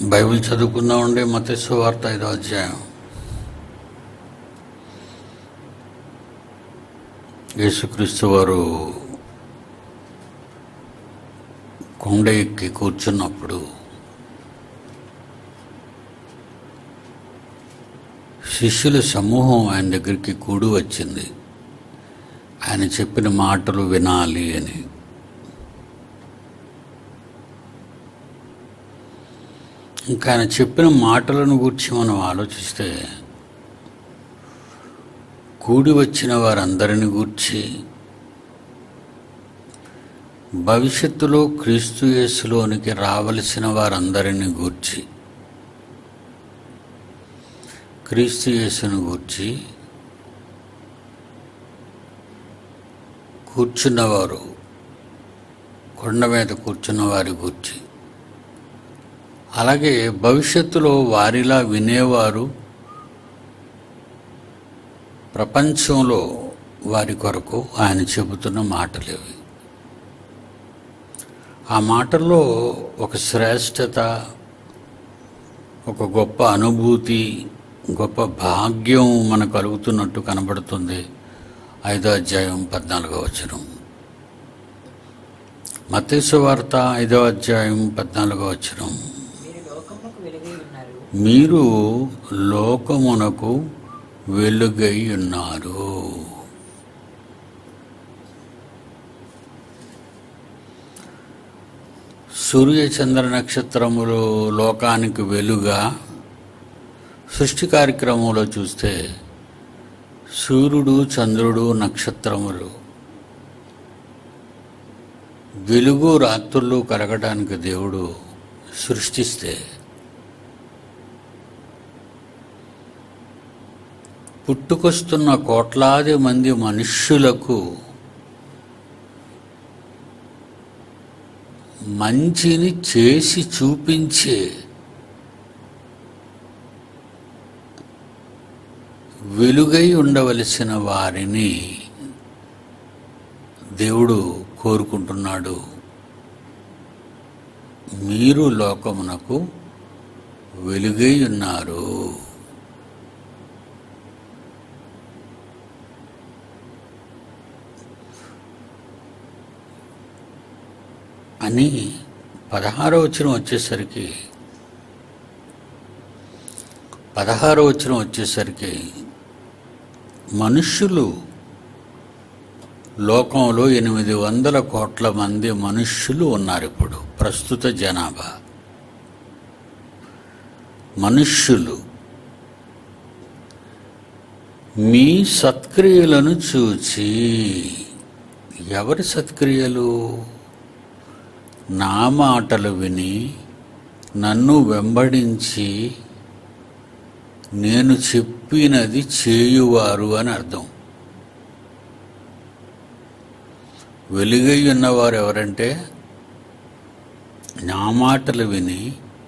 Bible చదువుకుందామండి మతస్సు వార్త ఐదో అధ్యాయం యేసుక్రీస్తు వారు కొండ ఎక్కి కూర్చున్నప్పుడు శిష్యుల సమూహం ఆయన దగ్గరికి కూడి వచ్చింది ఆయన చెప్పిన మాటలు వినాలి అని ఇంకా ఆయన చెప్పిన మాటలను గురించి మనం ఆలోచిస్తే కూడి వచ్చిన వారందరిని గూర్చి భవిష్యత్తులో క్రీస్తు యేసులోనికి రావలసిన వారందరిని గూర్చి క్రీస్తు యేసును గూర్చి కూర్చున్నవారు కొండ మీద కూర్చున్న వారి గూర్చి అలాగే భవిష్యత్తులో వారిలా వినేవారు ప్రపంచంలో వారి కొరకు ఆయన చెబుతున్న మాటలేవి ఆ మాటల్లో ఒక శ్రేష్టత ఒక గొప్ప అనుభూతి గొప్ప భాగ్యం మనకు కలుగుతున్నట్టు కనబడుతుంది ఐదో అధ్యాయం పద్నాలుగో వచనం మతేసు వార్త ఐదో అధ్యాయం పద్నాలుగో వచనం మీరు లోకమునకు వెలుగై ఉన్నారు మీరు లోకమునకు వెలుగై ఉన్నారు సూర్య చంద్ర నక్షత్రములు లోకానికి వెలుగా సృష్టి కార్యక్రమంలో చూస్తే సూర్యుడు చంద్రుడు నక్షత్రములు వెలుగు రాత్రులు కలగడానికి దేవుడు సృష్టిస్తే పుట్టుకొస్తున్న కోట్లాది మంది మనుష్యులకు మంచిని చేసి చూపించే వెలుగై ఉండవలసిన వారిని దేవుడు కోరుకుంటున్నాడు మీరు లోకమునకు వెలుగై ఉన్నారు అని పదహారో వచనం వచ్చేసరికి పదహారో వచనం వచ్చేసరికి మనుష్యులు లోకంలో ఎనిమిది వందల కోట్ల మంది మనుష్యులు ఉన్నారు ఇప్పుడు ప్రస్తుత జనాభా మనుష్యులు మీ సత్క్రియలను చూచి ఎవరి సత్క్రియలు నా మాటలు విని నన్ను వెంబడించి నేను చెప్పినది చేయువారు అని అర్థం వెలుగై ఉన్నవారు ఎవరంటే నా మాటలు విని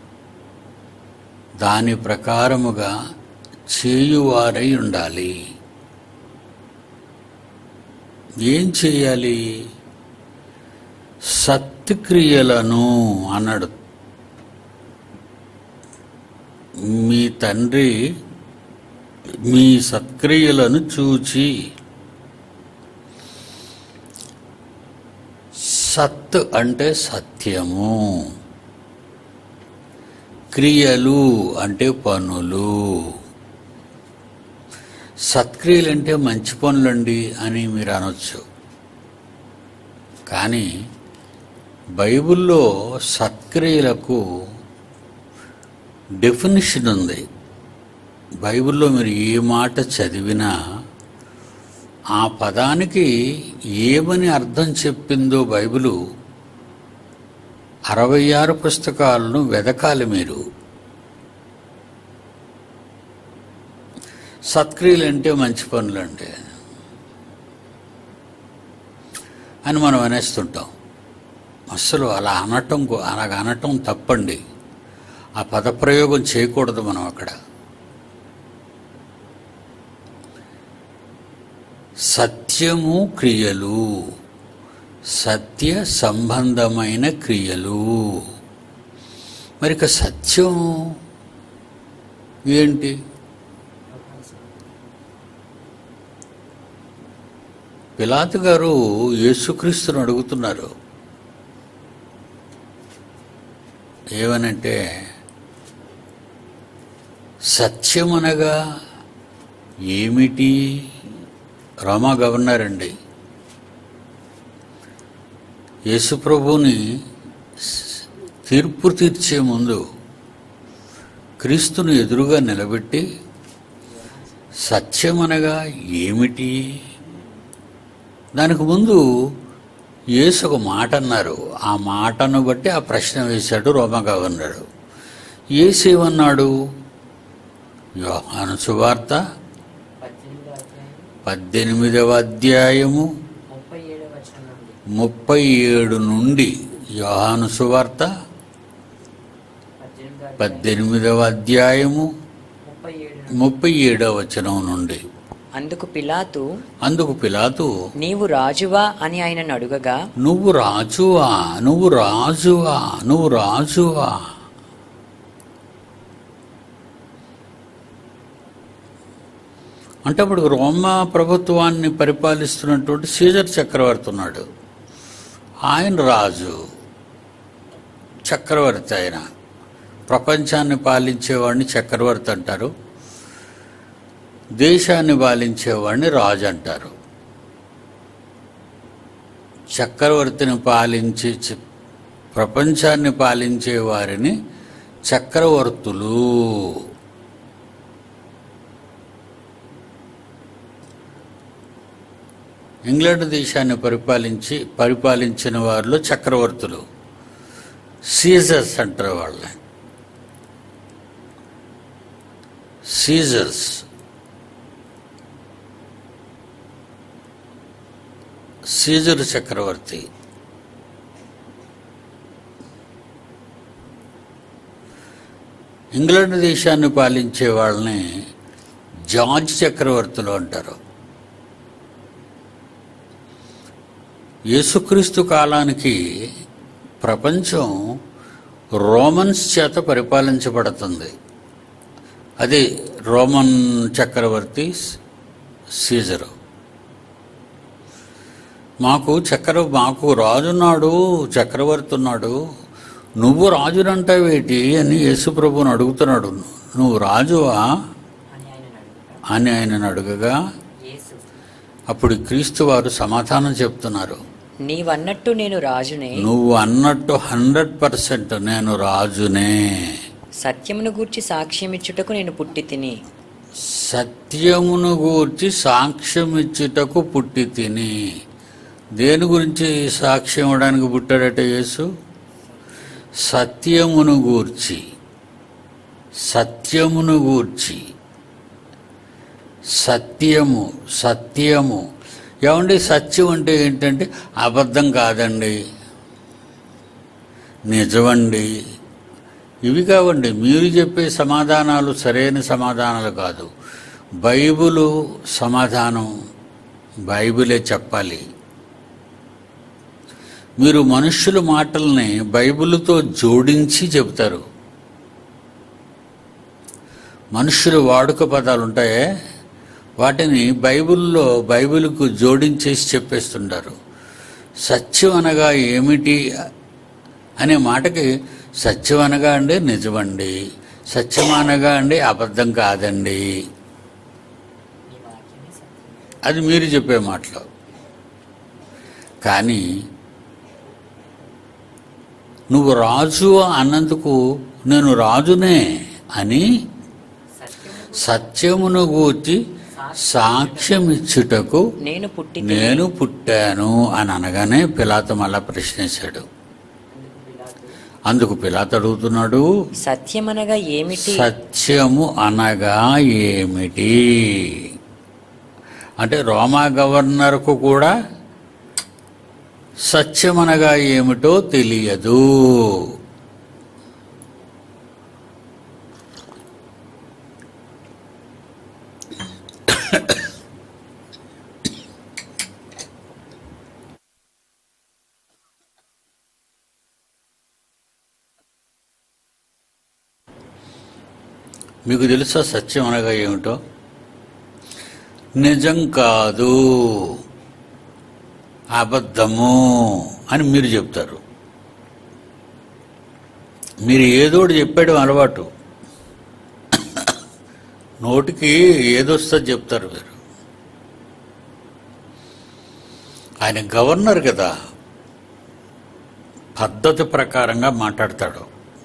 దాని ప్రకారముగా చేయువారై ఉండాలి ఏం చేయాలి సత్క్రియలను అన్నాడు మీ తండ్రి మీ సత్క్రియలను చూచి సత్ అంటే సత్యము క్రియలు అంటే పనులు సత్క్రియలు అంటే మంచి పనులండి అని మీరు అనొచ్చు కానీ బైబిల్లో సత్క్రియలకు డెఫినిషన్ ఉంది బైబిల్లో మీరు ఏ మాట చదివినా ఆ పదానికి ఏమని అర్థం చెప్పిందో బైబిలు అరవై ఆరు పుస్తకాలను వెదకాలి మీరు సత్క్రియలు అంటే మంచి పనులండి అని మనం అనేస్తుంటాం అస్సలు అలా అనటం అలాగ అనటం తప్పండి ఆ పదప్రయోగం చేయకూడదు మనం అక్కడ సత్యము క్రియలు సత్య సంబంధమైన క్రియలు మరి ఇక సత్యం ఏంటి పిలాతు గారు యేసుక్రీస్తుని అడుగుతున్నారు ఏమనంటే సత్యమనగా ఏమిటి రోమా గవర్నర్ అండి యేసుప్రభుని స్- తీర్పు తీర్చే ముందు క్రీస్తును ఎదురుగా నిలబెట్టి సత్యమనగా ఏమిటి దానికి ముందు యేసు ఒక మాట అన్నారు ఆ మాటను బట్టి ఆ ప్రశ్న వేశాడు రోమా గవర్నరు యేసు ఏమన్నాడు యోహాను సువార్త పద్దెనిమిదో అధ్యాయం పద్దెనిమిదవ అధ్యాయము ముప్పై ఏడవ వచనం నుండి ముప్పై ఏడు నుండి యోహాను సువార్త పద్దెనిమిదో అధ్యాయం పద్దెనిమిదవ అధ్యాయము ముప్పై ఏడు ముప్పై ఏడవ వచనం నుండి అందుకు పిలాతు అందుకు పిలాతు నీవు రాజువా అని ఆయనను అడుగగా నువ్వు రాజువా నువ్వు రాజువా నువ్వు రాజువా అంటే అప్పుడు రోమా ప్రభుత్వాన్ని పరిపాలిస్తున్నటువంటి సీజర్ చక్రవర్తి ఉన్నాడు ఆయన రాజు చక్రవర్తి ఆయన ప్రపంచాన్ని పాలించేవాడిని చక్రవర్తి అంటారు దేశాన్ని పాలించేవాడిని రాజు అంటారు చక్రవర్తిని పాలించి చి- ప్రపంచాన్ని పాలించే వారిని చక్రవర్తులు ఇంగ్లాండ్ దేశాన్ని పరిపాలించి పరిపాలించిన వారిలో చక్రవర్తులు సీజర్స్ అంటారు వాళ్ళని సీజర్స్ సీజర్ చక్రవర్తి ఇంగ్లాండ్ దేశాన్ని పాలించే వాళ్ళని జార్జ్ చక్రవర్తులు అంటారు యేసుక్రీస్తు కాలానికి ప్రపంచం రోమన్స్ చేత పరిపాలించబడుతుంది అది రోమన్ చక్రవర్తి సీజరు మాకు చక్ర మాకు రాజున్నాడు చక్రవర్తి ఉన్నాడు నువ్వు రాజునంటావేటి అని యేసుప్రభుని అడుగుతున్నాడు నువ్వు రాజువా అని ఆయన అడుగుతా అని ఆయనను అడుగగా యేసు అప్పుడు క్రీస్తు వారు సమాధానం చెప్తున్నారు నీవన్నట్టు నేను రాజునే నువ్వు అన్నట్టు హండ్రెడ్ పర్సెంట్ నేను రాజునే సత్యమును గూర్చి సాక్ష్యమిచ్చుటకు నేను పుట్టి తిని సత్యమును గూర్చి సాక్ష్యం ఇచ్చుటకు పుట్టి తిని దేని గురించి సాక్ష్యం ఇవ్వడానికి పుట్టాడట యేసు సత్యమును గూర్చి సత్యమును గూర్చి సత్యము సత్యము ఏమండి సత్యం అంటే ఏంటంటే అబద్ధం కాదండి నిజమండి ఇవి కావండి మీరు చెప్పే సమాధానాలు సరైన సమాధానాలు కాదు బైబిలు సమాధానం బైబిలే చెప్పాలి మీరు మనుష్యుల మాటల్ని బైబిల్తో జోడించి చెబుతారు మనుష్యులు వాడుక పదాలు ఉంటాయే వాటిని బైబిల్లో బైబిల్కు జోడించేసి చెప్పేస్తుంటారు సత్యం అనగా ఏమిటి అనే మాటకి సత్యం అనగా అండి నిజమండి సత్యం అనగా అండి అబద్ధం కాదండి నీ వాక్యమే సత్యం అది మీరు చెప్పే మాటలు కానీ నువ్వు రాజు అన్నందుకు నేను రాజునే అని సత్యము సత్యమును గూర్చి సాక్ష్యం ఇచ్చుటకు నేను పుట్టి తిని నేను పుట్టాను అని అనగానే పిలాత మళ్ళా ప్రశ్నించాడు అందుకు పిలాతు అందుకు పిలాత అడుగుతున్నాడు సత్యమనగా ఏమిటి సత్యము అనగా ఏమిటి అంటే రోమా గవర్నర్కు కూడా సత్యం అనగా ఏమిటో తెలియదు మీకు తెలుసా సత్యం అనగా ఏమిటో నిజం కాదు అబద్ధము అని మీరు చెప్తారు మీరు ఏదోటి చెప్పాడు అలవాటు నోటికి ఏదొస్తో చెప్తారు మీరు ఆయన గవర్నర్ కదా పద్ధతి ప్రకారంగా మాట్లాడతాడు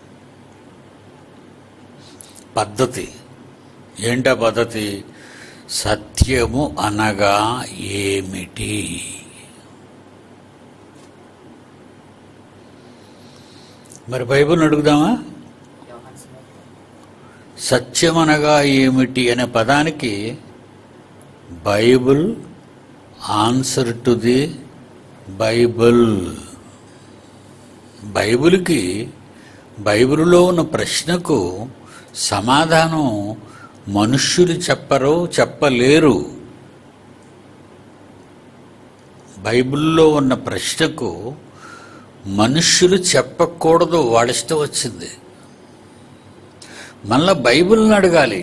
పద్ధతి ఏంటా పద్ధతి సత్యము అనగా ఏమిటి మరి బైబిల్ని అడుగుదామా యోహాన్ సువార్త సత్యం అనగా ఏమిటి అనే పదానికి Bible answer to the Bible బైబిల్కి బైబిల్లో ఉన్న ప్రశ్నకు సమాధానం మనుష్యులు చెప్పరు చెప్పలేరు బైబిల్లో ఉన్న ప్రశ్నకు మనుష్యులు చెప్పకూడదు వాళ్ళ ఇష్టం వచ్చింది మళ్ళా బైబిల్ని అడగాలి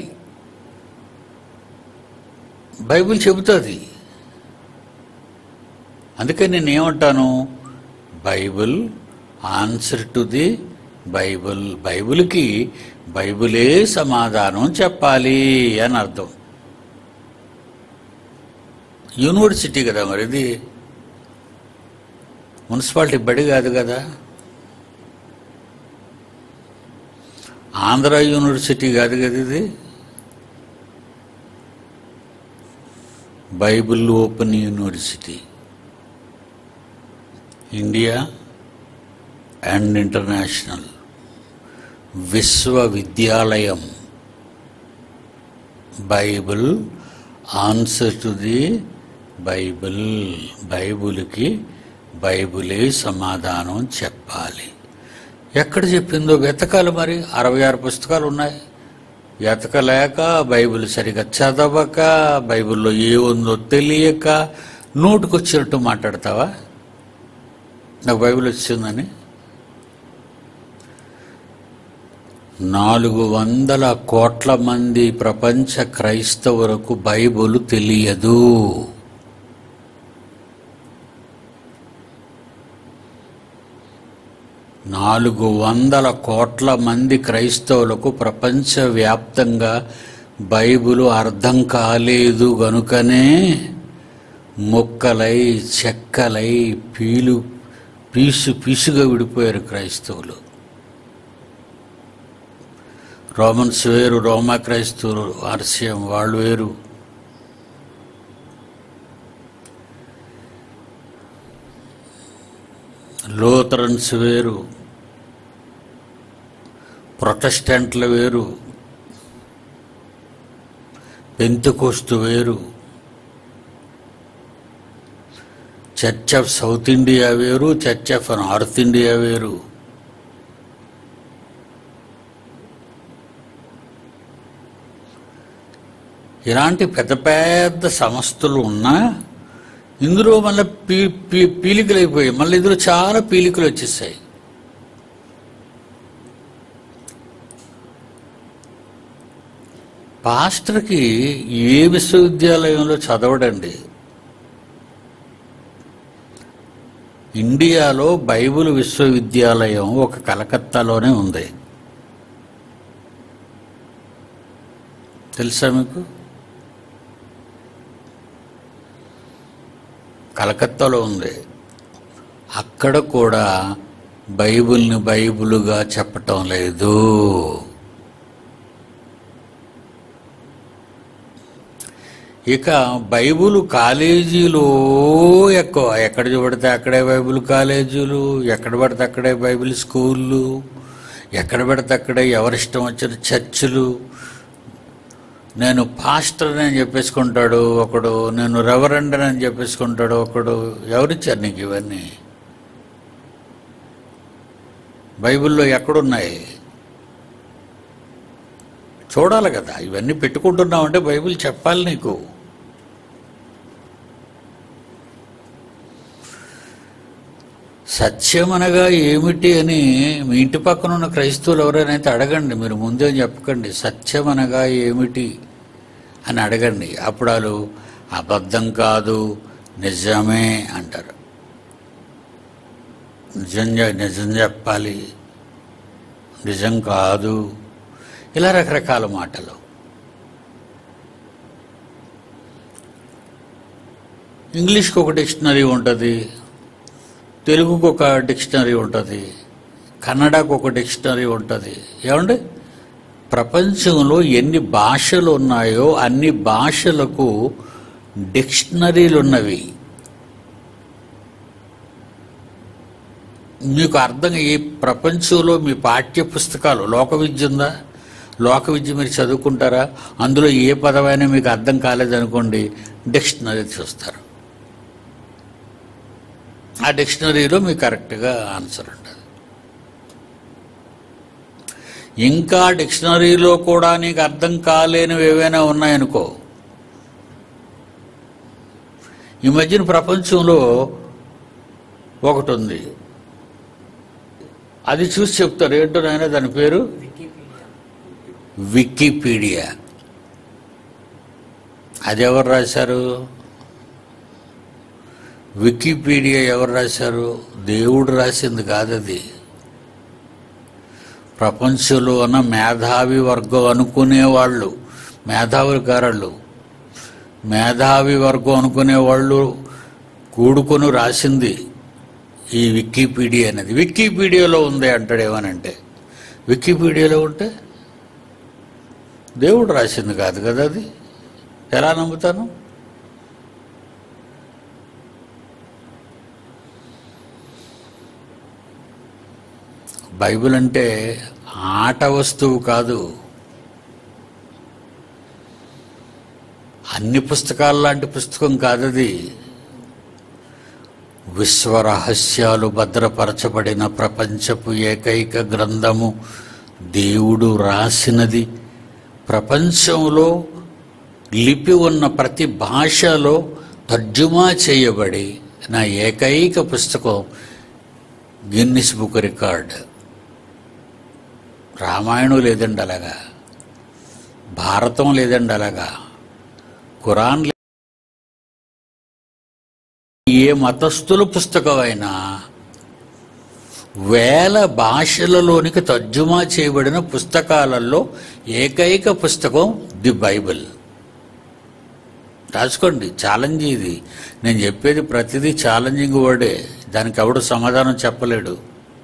బైబిల్ చెబుతుంది అందుకే నేను ఏమంటాను Bible answer to the Bible బైబిల్కి బైబిలే సమాధానం చెప్పాలి అని అర్థం యూనివర్సిటీ కదా మరి ఇది మున్సిపాలిటీ బడి కాదు కదా ఆంధ్ర యూనివర్సిటీ కాదు కదా ఇది Bible open university India and international విశ్వవిద్యాలయం Bible answer to the Bible బైబిల్కి బైబిలే సమాధానం చెప్పాలి ఎక్కడ చెప్పిందో వెతకాలి మరి అరవై ఆరు పుస్తకాలు ఉన్నాయి వెతకలేక బైబిల్ సరిగా చదవక బైబిల్లో ఏ ఉందో తెలియక నోటుకొచ్చినట్టు మాట్లాడతావా నాకు బైబిల్ వచ్చిందని నాలుగు వందల కోట్ల మంది ప్రపంచ క్రైస్తవులకు బైబిల్ తెలియదు నాలుగు వందల కోట్ల మంది క్రైస్తవులకు ప్రపంచవ్యాప్తంగా బైబిలు అర్థం కాలేదు గనుకనే మొక్కలై చెక్కలై పీలు పీసు పీసుగా విడిపోయారు క్రైస్తవులు రోమన్స్ వేరు రోమా క్రైస్తవులు ఆర్సియం వాళ్ళు వేరు లూథరన్స్ వేరు ప్రొటెస్టెంట్లు వేరు పెంతుకోస్తు వేరు చర్చ్ ఆఫ్ సౌత్ ఇండియా వేరు చర్చ్ ఆఫ్ నార్త్ ఇండియా వేరు ఇలాంటి పెద్ద పెద్ద సంస్థలు ఉన్నా ఇందులో మళ్ళీ పీ పీ పీలికలు అయిపోయాయి మళ్ళీ ఇందులో చాలా పీలికలు వచ్చేసాయి పాస్టర్కి ఏ విశ్వవిద్యాలయంలో చదవడండి ఇండియాలో బైబిల్ విశ్వవిద్యాలయం ఒక కలకత్తాలోనే ఉంది తెలుసా మీకు కలకత్తాలో ఉంది అక్కడ కూడా బైబిల్ని బైబిలుగా చెప్పటం లేదు ఇక బైబిల్ కాలేజీలు ఎక్కువ ఎక్కడ పడితే అక్కడే బైబిల్ కాలేజీలు ఎక్కడ పడితే అక్కడే బైబిల్ స్కూళ్ళు ఎక్కడ పడితే అక్కడే ఎవరిష్టం వచ్చిన చర్చిలు నేను పాస్టర్ అని చెప్పేసుకుంటాడు ఒకడు నేను రెవరెండ్ అని చెప్పేసుకుంటాడు ఒకడు ఎవరిచ్చారు నీకు ఇవన్నీ బైబిల్లో ఎక్కడున్నాయి చూడాలి కదా ఇవన్నీ పెట్టుకుంటున్నావంటే బైబిల్ చెప్పాలి నీకు సత్యం అనగా ఏమిటి అని మీ ఇంటి పక్కన ఉన్న క్రైస్తవులు ఎవరైనా అయితే అడగండి మీరు ముందే చెప్పకండి సత్యం అనగా ఏమిటి అని అడగండి అప్పుడు వాళ్ళు అబద్ధం కాదు నిజమే అంటారు నిజం చె- నిజం చెప్పాలి నిజం కాదు ఇలా రకరకాల మాటలు ఇంగ్లీష్కి ఒక డిక్షనరీ ఉంటుంది తెలుగుకు ఒక డిక్షనరీ ఉంటుంది కన్నడకు ఒక డిక్షనరీ ఉంటుంది ఏమండి ప్రపంచంలో ఎన్ని భాషలు ఉన్నాయో అన్ని భాషలకు డిక్షనరీలు ఉన్నవి మీకు అర్థం ఈ ప్రపంచంలో మీ పాఠ్య పుస్తకాలు లోక విద్య ఉందా లోక విద్య మీరు చదువుకుంటారా అందులో ఏ పదమైనా మీకు అర్థం కాలేదనుకోండి డిక్షనరీ చూస్తారు ఆ డిక్షనరీలో మీకు కరెక్ట్గా ఆన్సర్ ఉంటుంది ఇంకా డిక్షనరీలో కూడా నీకు అర్థం కాలేనివి ఏవైనా ఉన్నాయనుకో ఈ మధ్యన ప్రపంచంలో ఒకటి ఉంది అది చూసి చెప్తారు ఏంటో నాయన దాని పేరు వికీపీడియా వికీపీడియా అది ఎవరు రాశారు వికీపీడియా ఎవరు రాశారు దేవుడు రాసింది కాదు అది ప్రపంచంలో ఉన్న మేధావి వర్గం అనుకునేవాళ్ళు మేధావులు గారళ్ళు మేధావి వర్గం అనుకునేవాళ్ళు కూడుకొని రాసింది ఈ వికీపీడియా అనేది వికీపీడియాలో ఉంది అంటాడు ఏమనంటే వికీపీడియాలో ఉంటే దేవుడు రాసింది కాదు కదా అది ఎలా నమ్ముతాను బైబిల్ అంటే ఆట వస్తువు కాదు అన్ని పుస్తకాల లాంటి పుస్తకం కాదది విశ్వ రహస్యాలు భద్రపరచబడిన ప్రపంచపు ఏకైక గ్రంథము దేవుడు రాసినది ప్రపంచంలో లిపి ఉన్న ప్రతి భాషలో తర్జుమా చేయబడి నా ఏకైక పుస్తకం గిన్నిస్ బుక్ రికార్డ్ రామాయణం లేదండి అలాగా భారతం లేదండి అలాగా ఖురాన్ లే- ఏ మతస్థుల పుస్తకమైనా వేల భాషలలోనికి తర్జుమా చేయబడిన పుస్తకాలలో ఏకైక పుస్తకం ది బైబిల్ రాసుకోండి ఛాలెంజ్ ఇది నేను చెప్పేది ప్రతిదీ ఛాలెంజింగ్ వర్డే దానికి ఎవడు సమాధానం చెప్పలేడు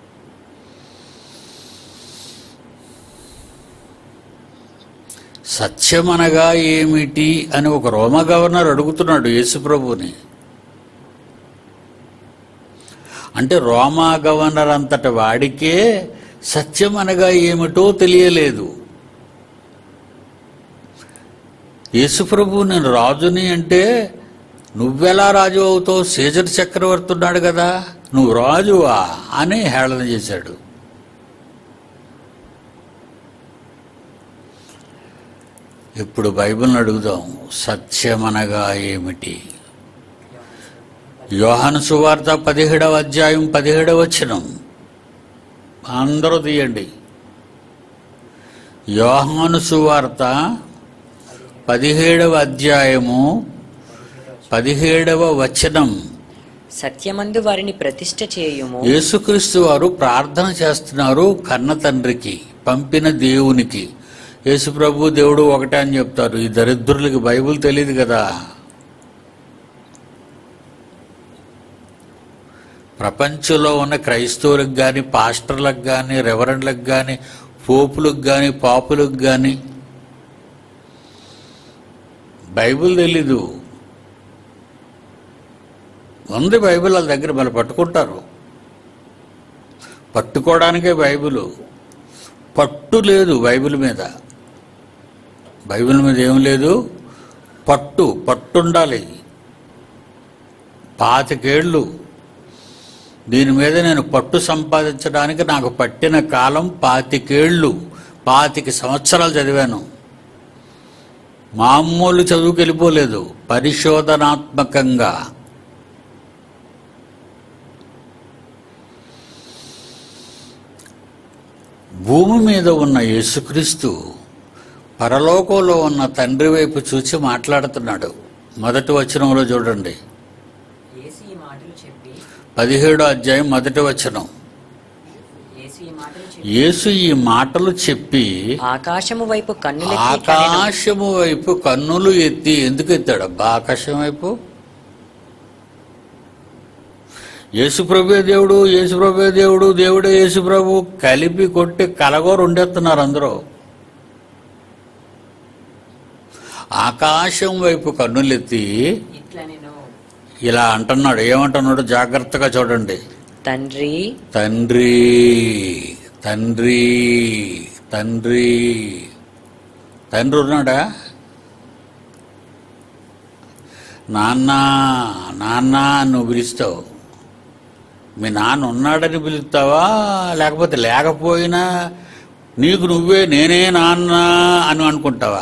సత్యమనగా ఏమిటి అని ఒక రోమ గవర్నర్ అడుగుతున్నాడు యేసుప్రభుని అంటే రోమా గవర్నర్ అంతటి వాడికే సత్యం అనగా ఏమిటో తెలియలేదు యేసుప్రభు నేను రాజుని అంటే నువ్వెలా రాజు అవుతావు సీజర్ చక్రవర్తి ఉన్నాడు కదా నువ్వు రాజువా అని హేళన చేశాడు ఇప్పుడు బైబిల్ని అడుగుదాం సత్యమనగా ఏమిటి యోహాను సువార్త పదిహేడవ అధ్యాయం పదిహేడవ వచనం అందరూ తీయండి యోహాను సువార్త పదిహేడవ అధ్యాయము పదిహేడవ వచనం సత్యమందు వారిని ప్రతిష్ఠ చేయుము యేసుక్రీస్తు వారు ప్రార్థన చేస్తున్నారు కన్న తండ్రికి పంపిన దేవునికి యేసు ప్రభు దేవుడు ఒకటే అని చెప్తారు ఈ దరిద్రులకి బైబిల్ తెలియదు కదా ప్రపంచంలో ఉన్న క్రైస్తవులకు కానీ పాస్టర్లకు కానీ రెవరెండ్లకు కానీ పోపులకు కానీ పాపులకు కానీ బైబిల్ తెలీదు ఉంది బైబిల్ వాళ్ళ దగ్గర మళ్ళీ పట్టుకుంటారు పట్టుకోవడానికే బైబిల్ పట్టు లేదు బైబిల్ మీద బైబిల్ మీద ఏం లేదు పట్టు పట్టుండాలి పాతికేళ్ళు దీని మీద నేను పట్టు సంపాదించడానికి నాకు పట్టిన కాలం పాతికేళ్ళు పాతిక సంవత్సరాలు చదివాను మామూలు చదువుకు వెళ్ళిపోలేదు పరిశోధనాత్మకంగా భూమి మీద ఉన్న యేసుక్రీస్తు పరలోకంలో ఉన్న తండ్రి వైపు చూచి మాట్లాడుతున్నాడు మొదటి వచనంలో చూడండి యేసు ఈ మాటలు చెప్పి పదిహేడో అధ్యాయం మొదటి వచనం యేసు ఈ మాటలు చెప్పి యేసు ఈ మాటలు చెప్పి ఆకాశము వైపు కన్నులెత్తి ఇట్లనెను. ఆకాశము వైపు కన్నులు ఎత్తి ఎందుకు ఎత్తాడు అబ్బా ఆకాశం వైపు యేసుప్రభే దేవుడు యేసుప్రభే దేవుడు దేవుడే యేసుప్రభు కలిపి కొట్టి కలగోరు ఉండేస్తున్నారు అందరూ ఆకాశం వైపు కన్నులెత్తి ఇట్లా నేను ఇలా అంటున్నాడు ఏమంటున్నాడు జాగ్రత్తగా చూడండి తండ్రి తండ్రి తండ్రి తండ్రి తండ్రి ఉన్నాడా నాన్న నాన్న అని నువ్వు పిలుస్తావు మీ నాన్న ఉన్నాడని పిలుస్తావా లేకపోతే లేకపోయినా నీకు నువ్వే నేనే నాన్న అని అనుకుంటావా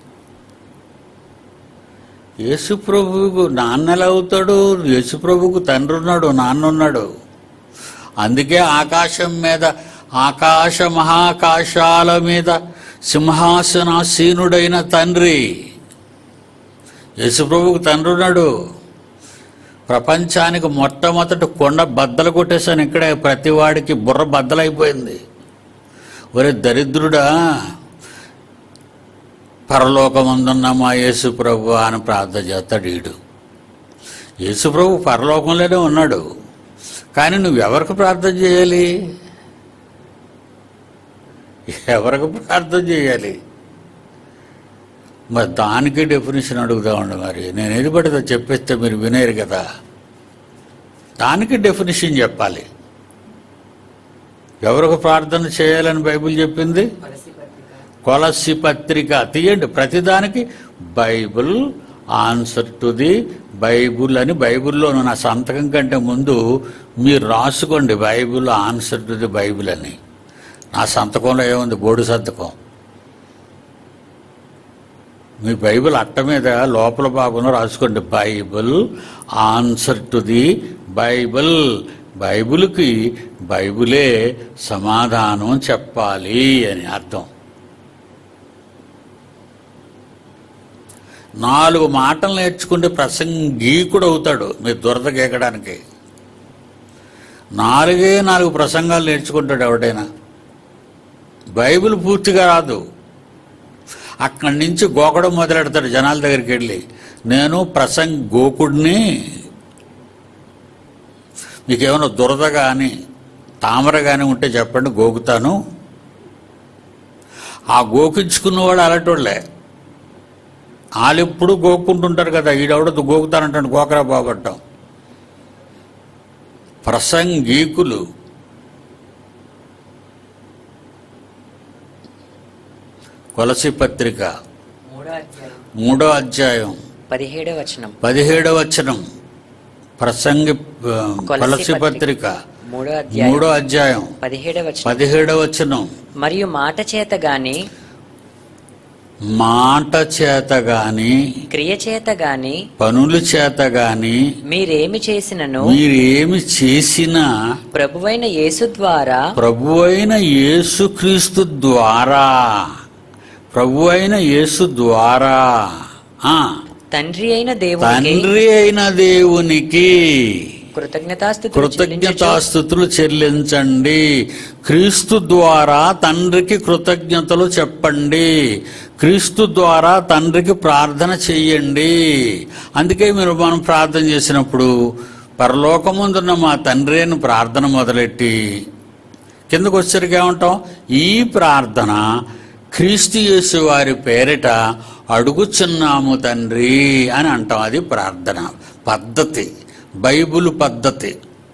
యేసుప్రభువుకు నాన్నలు అవుతాడు యేసుప్రభువుకు తండ్రి ఉన్నాడు నాన్న ఉన్నాడు అందుకే ఆకాశం మీద ఆకాశ మహాకాశాల మీద సింహాసనాసీనుడైన తండ్రి యేసుప్రభువుకు తండ్రి ఉన్నాడు ప్రపంచానికి మొట్టమొదటి కొండ బద్దలు కొట్టేశాను ఇక్కడే ప్రతివాడికి బుర్ర బద్దలైపోయింది ఒరే దరిద్రుడా పరలోకమందున్న మా యేసు ప్రభు అని ప్రార్థన చేస్తాడు ఈడు యేసు ప్రభు పరలోకంలోనే ఉన్నాడు కానీ నువ్వు ఎవరికి ప్రార్థన చేయాలి ఎవరికి ప్రార్థన చేయాలి మరి దానికి డెఫినేషన్ అడుగుదామండి మరి నేను ఏది పడితే చెప్పేస్తే మీరు వినేరు కదా దానికి డెఫినేషన్ చెప్పాలి ఎవరికి ప్రార్థన చేయాలని బైబిల్ చెప్పింది కొలసి పత్రిక కొలసి పత్రిక తీయండి ప్రతిదానికి Bible answer to the Bible అని బైబిల్లో నా సంతకం కంటే ముందు మీరు రాసుకోండి Bible answer to the Bible అని నా సంతకంలో ఏముంది బోర్డు సంతకం మీ బైబిల్ అట్ట మీద లోపల భాగంలో రాసుకోండి Bible answer to the Bible బైబిల్కి బైబిలే సమాధానం చెప్పాలి అని అర్థం నాలుగు మాటలు నేర్చుకుంటే ప్రసంగీకుడు అవుతాడు మీరు దురద గీకడానికి నాలుగే నాలుగు ప్రసంగాలు నేర్చుకుంటాడు ఎవడైనా బైబిల్ పూర్తిగా రాదు అక్కడి నుంచి గోకడం మొదలెడతాడు జనాల దగ్గరికి వెళ్ళి నేను ప్రసంగ గోకుడిని మీకేమైనా దురద కానీ తామర కానీ ఉంటే చెప్పండి గోకుతాను ఆ గోకించుకున్నవాడు అలాంటోళ్ళే వాళ్ళు ఎప్పుడు గోక్కుంటుంటారు కదా ఈడెవడో గోకుతానంటాడు గోకరా బాబట్టాం ప్రసంగీకులు కొలసి పత్రిక మూడో అధ్యాయం మూడో అధ్యాయం పదిహేడవ వచనం పదిహేడవ వచనం ప్రసంగి ఆ, కొలసి పత్రిక మూడో అధ్యాయం మూడో అధ్యాయం పదిహేడవ వచనం పదిహేడవ వచనం మరియు మాట చేత గాని మాట చేత గాని క్రియ చేత గాని పనుల చేత గాని మీరేమి చేసినను మీరేమి చేసినా ప్రభువైన యేసు ద్వారా ప్రభు అయిన యేసుక్రీస్తు ద్వారా ప్రభు అయిన యేసు ద్వారా ఆ, తండ్రి అయిన దేవునికి తండ్రి అయిన దేవునికి కృతజ్ఞతాస్థుతులు కృతజ్ఞతాస్థుతులు చెల్లించండి క్రీస్తు ద్వారా తండ్రికి కృతజ్ఞతలు చెప్పండి క్రీస్తు ద్వారా తండ్రికి ప్రార్థన చెయ్యండి అందుకే మీరు మనం ప్రార్థన చేసినప్పుడు పరలోకముందున్న మా తండ్రి అని ప్రార్థన మొదలెట్టి కిందకు వచ్చరికి ఏమంటాం ఈ ప్రార్థన క్రీస్తు యేసు వారి పేరిట అడుగుచున్నాము తండ్రి అని అంటాం అది ప్రార్థన పద్ధతి బైబుల్ పద్ధతి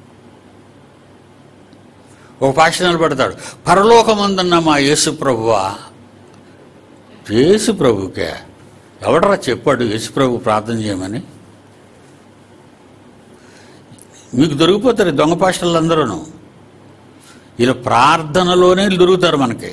ఒక భాషణలు పెడతాడు పరలోకమందున్న మా యేసు ప్రభువా యేసు ప్రభుకే ఎవడరా చెప్పాడు యేసు ప్రభు ప్రార్థన చేయమని మీకు దొరికిపోతారు ఈ దొంగ పాస్టర్లు అందరూను ఇలా ప్రార్థనలోనే దొరుకుతారు మనకి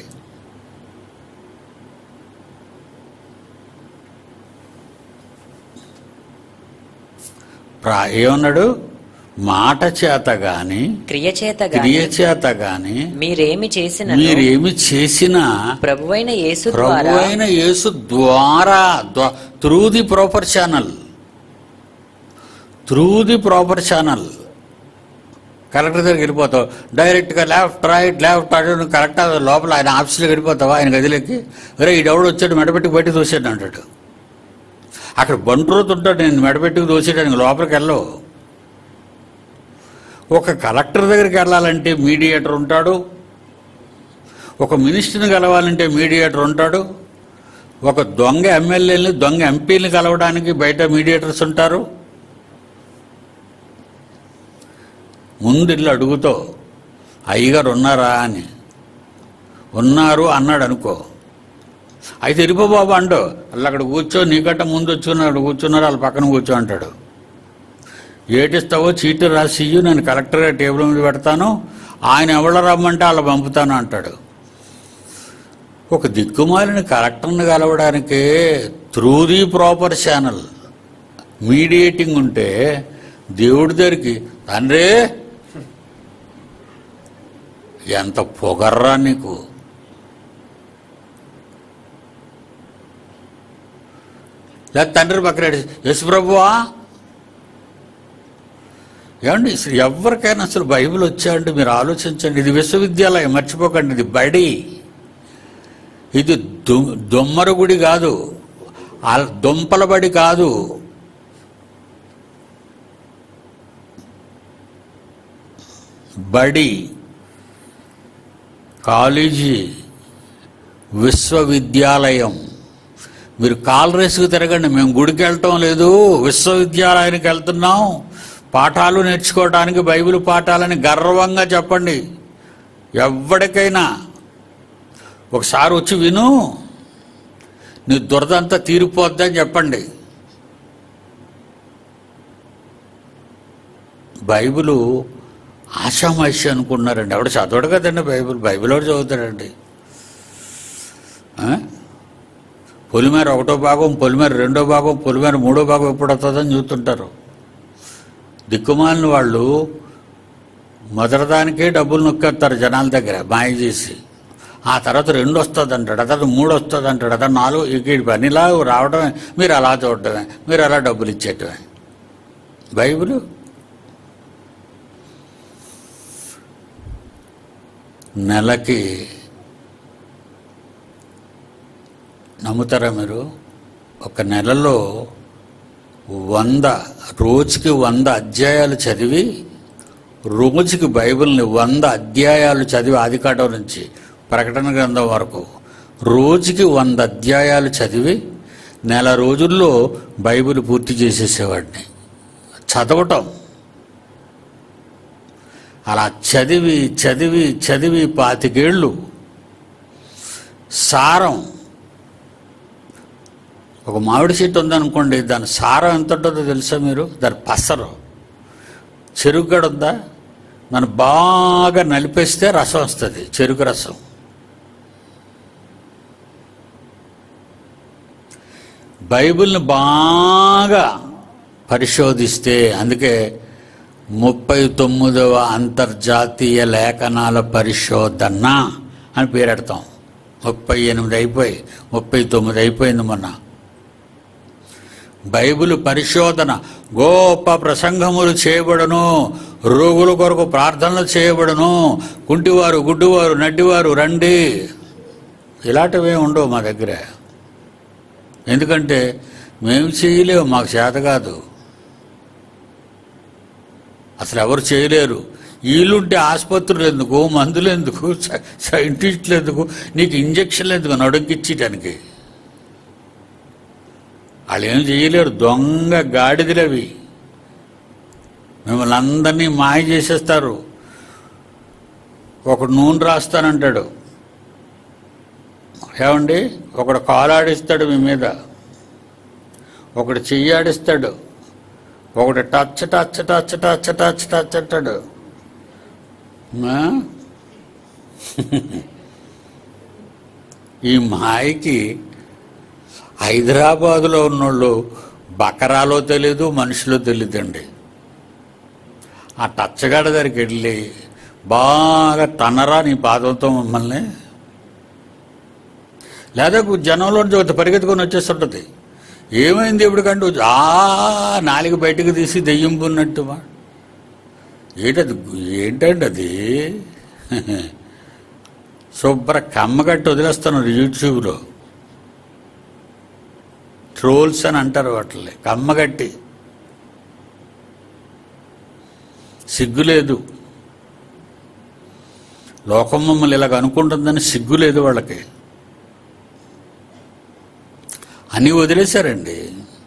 ప్రా ఏమన్నాడు మాట మాట చేత గాని క్రియ చేత క్రియ గాని చేత గాని మీరేమి చేసిన మీరేమి చేసినా ప్రభువైన యేసు ప్రభు ద్వారా అయిన యేసు ద్వారా through the proper channel through the proper channel collector దగ్గరికి వెళ్ళిపోతావు డైరెక్ట్గా left right left right correct లోపల ఆయన ఆఫీస్లోకి వెళ్ళిపోతావా ఆయన గదిలోకి అరే ఈడెవడు వచ్చాడు మెడపెట్టి బయటకు తోసాడు అంటాడు అక్కడ బంట్రోతు ఉంటాడు నేను మెడపెట్టుకు తోసేయడానికి లోపలికి వెళ్ళవు ఒక కలెక్టర్ దగ్గరికి వెళ్ళాలంటే మీడియేటర్ ఉంటాడు ఒక మినిస్టర్ని కలవాలంటే మీడియేటర్ ఉంటాడు ఒక దొంగ ఎమ్మెల్యేని దొంగ ఎంపీని కలవడానికి బయట మీడియేటర్స్ ఉంటారు ముందు ఇల్లు అడుగుతావు అయ్యగారు ఉన్నారా అని ఉన్నారు అన్నాడు అనుకో అయితే ఇరిపో బాబు అండు వాళ్ళు అక్కడ కూర్చో నీకంట ముందు వచ్చున్నారు కూర్చున్నారు వాళ్ళ పక్కన కూర్చో అంటాడు ఏటిస్తావో చీటీ రాసి ఇయ్యి, నేను కలెక్టర్గా టేబుల్ మీద పెడతాను ఆయన ఎవరు రమ్మంటే వాళ్ళు పంపుతాను అంటాడు ఒక దిక్కుమాలిన కలెక్టర్ని కలవడానికే through the proper channel mediating ఉంటే దేవుడి దగ్గరికి తండ్రి ఎంత పొగర్రా నీకు లేదా తండ్రి పక్కన యశు ప్రభువా ఏమండి అసలు ఎవరికైనా అసలు బైబిల్ వచ్చాయంటే మీరు ఆలోచించండి ఇది విశ్వవిద్యాలయం మర్చిపోకండి ఇది బడి ఇది దు- దొమ్మర గుడి కాదు ఆ దొంపల బడి కాదు బడి కాలేజీ విశ్వవిద్యాలయం మీరు కాలరేసుకు తిరగండి మేము గుడికి వెళ్ళటం లేదు విశ్వవిద్యాలయానికి వెళ్తున్నాం పాఠాలు నేర్చుకోవడానికి బైబిల్ పాఠాలని గర్వంగా చెప్పండి ఎవరికైనా ఒకసారి వచ్చి విను నీ దురదంతా తీరిపోద్దని చెప్పండి బైబిలు ఆషామాషి అనుకున్నారండి ఎవడు చదవడు కదండి బైబిల్ బైబిల్ ఎవడు చదువుతాడండి ఆ? పొలిమేర ఒకటో భాగం పొలిమేర రెండో భాగం పొలిమేర మూడో భాగం ఎప్పుడు వస్తుందని చూస్తుంటారు దిక్కుమాలిన వాళ్ళు మొదటిదానికే డబ్బులు నొక్కేస్తారు జనాల దగ్గర మాయ చేసి ఆ తర్వాత రెండు వస్తుంది అంటాడు ఆ తర్వాత మూడు వస్తుంది అంటాడు ఆ తర్వాత నాలుగు ఇక ఈ పనిలా రావడమే మీరు అలా చూడటమే మీరు అలా డబ్బులు ఇచ్చేయటమే బైబిల్ నెలకి నమ్ముతారా మీరు ఒక నెలలో వంద రోజుకి వంద అధ్యాయాలు చదివి రోజుకి బైబిల్ని వంద అధ్యాయాలు చదివి ఆదికాండం నుంచి ప్రకటన గ్రంథం వరకు రోజుకి వంద అధ్యాయాలు చదివి నెల రోజుల్లో బైబిల్ పూర్తి చేసేసేవాడిని చదవటం అలా చదివి చదివి చదివి పాతికేళ్ళు సారం ఒక మామిడి చెట్టు ఉందనుకోండి దాని సారం ఎంత ఉంటుందో తెలుసా మీరు దాని పసరు చెరుకుగడ ఉందా దాన్ని బాగా నలిపేస్తే రసం వస్తుంది చెరుకు రసం బైబిల్ని బాగా పరిశోధిస్తే అందుకే ముప్పై తొమ్మిదవ అంతర్జాతీయ లేఖనాల పరిశోధన అని పేరెడతాం ముప్పై ఎనిమిది అయిపోయి ముప్పై తొమ్మిది అయిపోయింది మొన్న బైబిల్ పరిశోధన గొప్ప ప్రసంగములు చేయబడును రోగుల కొరకు ప్రార్థనలు చేయబడును కుంటివారు గుడ్డివారు నడ్డివారు రండి ఇలాంటివి ఉండవు మా దగ్గర ఎందుకంటే మేము చేయలేము మాకు చేత కాదు అసలు ఎవరు చేయలేరు వీళ్ళుంటే ఆసుపత్రులు ఎందుకు మందులు ఎందుకు సై- సైంటిస్టులు ఎందుకు నీకు ఇంజక్షన్లు ఎందుకు నడుంకిచ్చేయటానికి వాళ్ళు ఏం చేయలేరు దొంగ గాడిదలవి మిమ్మల్ని అందరినీ మాయ చేసేస్తారు ఒకడు నూనె రాస్తానంటాడు ఏమండి ఒకడు కాలాడిస్తాడు మీ మీద ఒకడు చెయ్యాడిస్తాడు ఒకడు touch touch touch touch touch touch అంటాడు ఆ? ఈ మాయకి హైదరాబాదులో ఉన్నోళ్ళు బకరాలో తెలీదు మనుషులో తెలియదండి ఆ టచ్చగాడ దగ్గరికి వెళ్ళి బాగా తన్నరా నీ పాదంతో మమ్మల్ని లేదా జనంలో నుంచి ఒక పరిగెత్తుకొని వచ్చేస్తుంటుంది ఏమైంది ఇప్పుడు కంటూ ఆ నాలుగు బయటకు తీసి దెయ్యం పున్నట్టు మా ఏంటది ఏంటండి అది శుభ్ర కమ్మగట్టి వదిలేస్తున్నారు యూట్యూబ్లో ట్రోల్స్ అని అంటారు వాటిని కమ్మగట్టి సిగ్గులేదు లోకం మమ్మల్ని ఇలాగ అనుకుంటుందని సిగ్గులేదు వాళ్ళకి అని వదిలేశారండి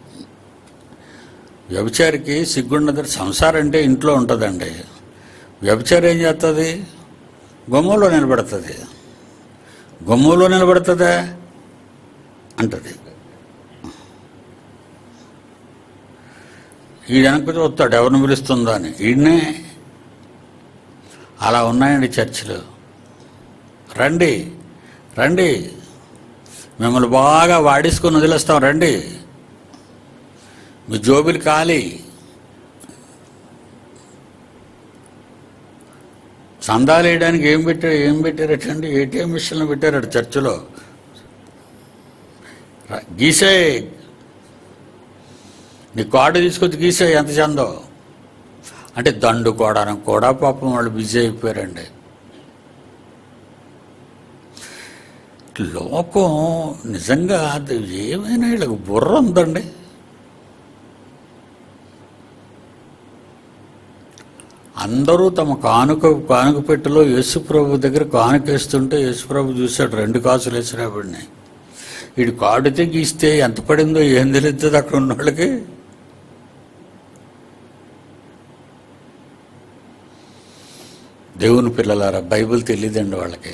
వ్యభిచారికి సిగ్గుండదు సంసారం అంటే ఇంట్లో ఉంటుందండి వ్యభిచారం ఏం చేస్తుంది గుమ్మంలో నిలబడుతుంది గుమ్మంలో నిలబడుతుందా అంటది ఈ వెనక చూస్తాడు ఎవరిని పిలుస్తుందో అని ఈయన్నే అలా ఉన్నాయండి చర్చిలు రండి రండి మిమ్మల్ని బాగా వాడేసుకొని వదిలేస్తాం రండి మీ జోబులు ఖాళీ చందాలు వేయడానికి ఏం పెట్టారు ఏం పెట్టారటండి ఏటీఎం మిషన్లు పెట్టారట చర్చిలో ర- గీసే నీ కార్డు తీసుకొచ్చి గీసే ఎంత చందో అంటే దండు కోవడానికి కూడా పాపం వాళ్ళు బిజీ అయిపోయారండి లోకం నిజంగా అది ఏమైనా వీళ్ళకి బుర్ర ఉందండి అందరూ తమ కానుక కానుక పెట్టెలో యేసుప్రభు దగ్గర కానుకేస్తుంటే యేసుప్రభు చూశాడు రెండు కాసులు వేసినప్పటిని వీడు కాడితే గీస్తే ఎంత పడిందో ఏం తెలుస్తుంది అక్కడ ఉన్న వాళ్ళకి దేవుని పిల్లలారా బైబిల్ తెలియదండి వాళ్ళకి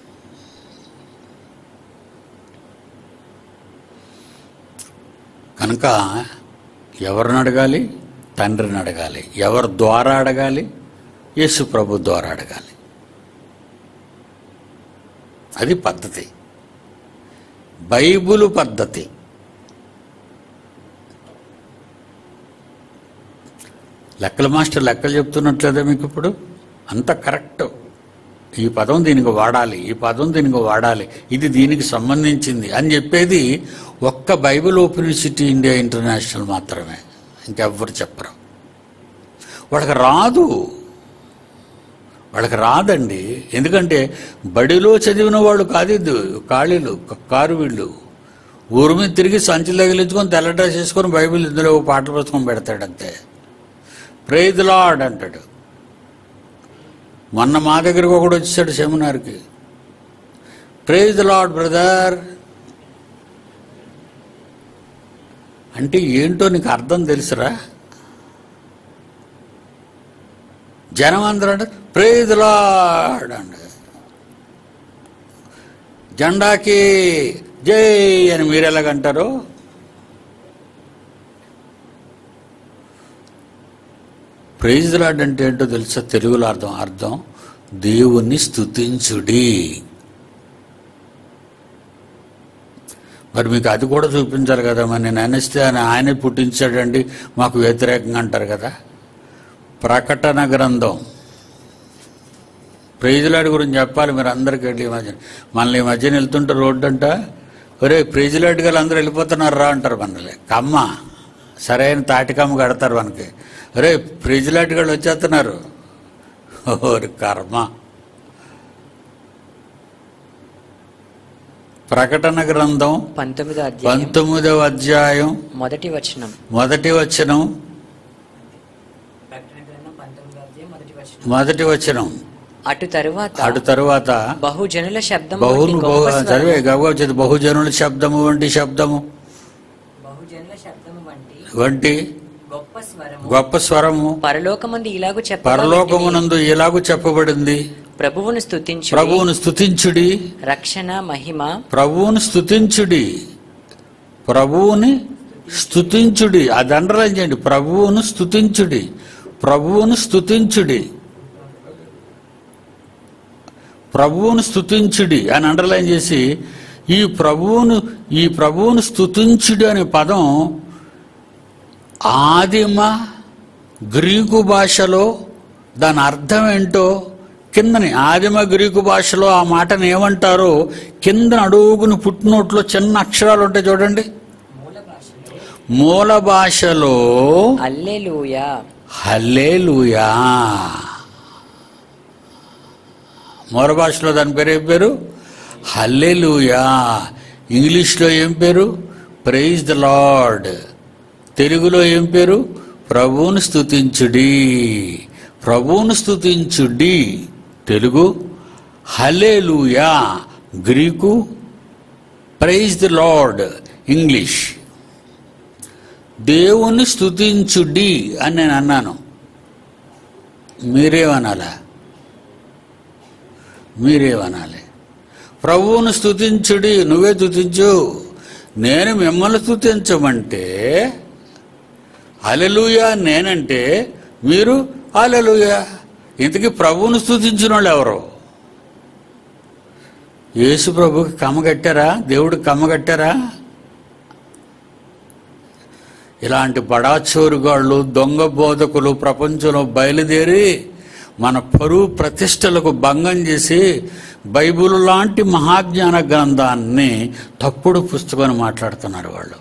కనుక ఎవరిని అడగాలి తండ్రిని అడగాలి ఎవరి ద్వారా అడగాలి యేసు ప్రభు ద్వారా అడగాలి అది పద్ధతి బైబులు పద్ధతి లెక్కల మాస్టర్ లెక్కలు చెప్తున్నట్లేదా మీకు ఇప్పుడు అంత కరెక్ట్ ఈ పదం దీనికి వాడాలి ఈ పదం దీనికి వాడాలి ఇది దీనికి సంబంధించింది అని చెప్పేది ఒక్క Bible open university India international మాత్రమే ఇంకెవ్వరు చెప్పరు వాళ్ళకి రాదు వాళ్ళకి రాదండి ఎందుకంటే బడిలో చదివిన వాళ్ళు కాదు ఇది ఖాళీలు క- కారు వీళ్ళు ఊరి మీద తిరిగి సంచులు తగిలించుకొని తెల్ల డ్రెస్ వేసుకొని బైబిల్ ఇందులో ఒక పాటల పుస్తకం పెడతాడంతే ప్రైజ్ లాడ్ అంటాడు మొన్న మా దగ్గరకు ఒకడు వచ్చాడు సెమినార్కి ప్రైజ్ లాడ్ బ్రదర్ అంటే ఏంటో నీకు అర్థం తెలుసురా జనం అందరూ అంటే ప్రైజ్ లాడ్ అంట జెండాకి జై అని మీరు ఎలాగంటారు ప్రైజ్ లాడ్ అంటే ఏంటో తెలుసా తెలుగులో అర్థం అర్థం దేవుణ్ణి స్తుతించుడి మరి మీకు అది కూడా చూపించాలి కదా మరి నేను అనేస్తే ఆయన ఆయనే పుట్టించాడండి మాకు వ్యతిరేకంగా అంటారు కదా ప్రకటన గ్రంథం ప్రైజులాడి గురించి చెప్పాలి మీరు అందరికి వెళ్ళి ఈ మధ్య మనల్ని ఈ మధ్యన వెళ్తుంటే రోడ్డు అంట ఒరే ప్రైజులాడి గల అందరూ వెళ్ళిపోతున్నారు రా అంటారు మనల్ని కమ్మ సరైన తాటికమ్మ కడతారు మనకి ఒరే ప్రైజులాటి వాళ్ళు వచ్చేస్తున్నారు ఓరి కర్మ ప్రకటన గ్రంథం పంతొమ్మిదో అధ్యాయం పంతొమ్మిదవ అధ్యాయం మొదటి వచనం మొదటి వచనం ప్రకటన గ్రంథం పంతొమ్మిదో అధ్యాయం మొదటి వచనం మొదటి వచనం అటు తరువాత అటు తరువాత బహుజనుల శబ్దం బహును వంటి బహు గొప్ప స్వరం చదివే గబగబ చదివి బహుజనుల శబ్దము వంటి శబ్దము బహుజనుల శబ్దము వంటి వంటి గొప్ప స్వరము గొప్ప స్వరము పరలోకమందు ఇలాగు చెప్ప పరలోకమునందు ఎలాగూ చెప్పబడింది ప్రభువును స్తుతించు ప్రభువును స్తుతించుడి రక్షణ మహిమ ప్రభువును స్తుతించుడి ప్రభువుని స్తుతించుడి అది అండర్లైన్ చేయండి ప్రభువును స్తుతించుడి ప్రభువును స్తుతించుడి ప్రభువును స్తుతించుడి అని అండర్లైన్ చేసి ఈ ప్రభువును ఈ ప్రభువును స్తుతించుడి అనే పదం ఆదిమ గ్రీకు భాషలో దాని అర్థం ఏంటో కిందని ఆదిమ గ్రీకు భాషలో ఆ మాటను ఏమంటారో కిందన అడుగుని పుట్టినోట్లో చిన్న అక్షరాలు ఉంటాయి చూడండి మూల భాషలో మూల భాషలో అల్లెలూయా హల్లేలుయా మూల భాషలో దాని పేరు ఏం పేరు హల్లేలుయా ఇంగ్లీష్లో ఏం పేరు ప్రైజ్ ద లార్డ్ తెలుగులో ఏం పేరు ప్రభువును స్తుతించుడి ప్రభువును స్తుతించుడి తెలుగు హల్లేలుయా గ్రీకు ప్రైజ్ ద లార్డ్ ఇంగ్లీష్ దేవుణ్ణి స్తుతించుడి అని నేను అన్నాను మీరేమనాలా మీరేమనాలి ప్రభువును స్తుతించుడి నువ్వే స్తుతించు నేను మిమ్మల్ని స్తుతించమంటే అలెలుయా నేనంటే మీరు అలెలుయా ఇంతకీ ప్రభువును స్తుతించిన వాళ్ళు ఎవరు యేసు ప్రభుకి కమ్మ కట్టారా దేవుడికి కమ్మ కట్టారా ఇలాంటి బడాచోరుగాళ్ళు దొంగ బోధకులు ప్రపంచంలో బయలుదేరి మన పరువు ప్రతిష్టలకు భంగం చేసి బైబిల్ లాంటి మహాజ్ఞాన గ్రంథాన్ని తప్పుడు పుస్తకం మాట్లాడుతున్నారు వాళ్ళు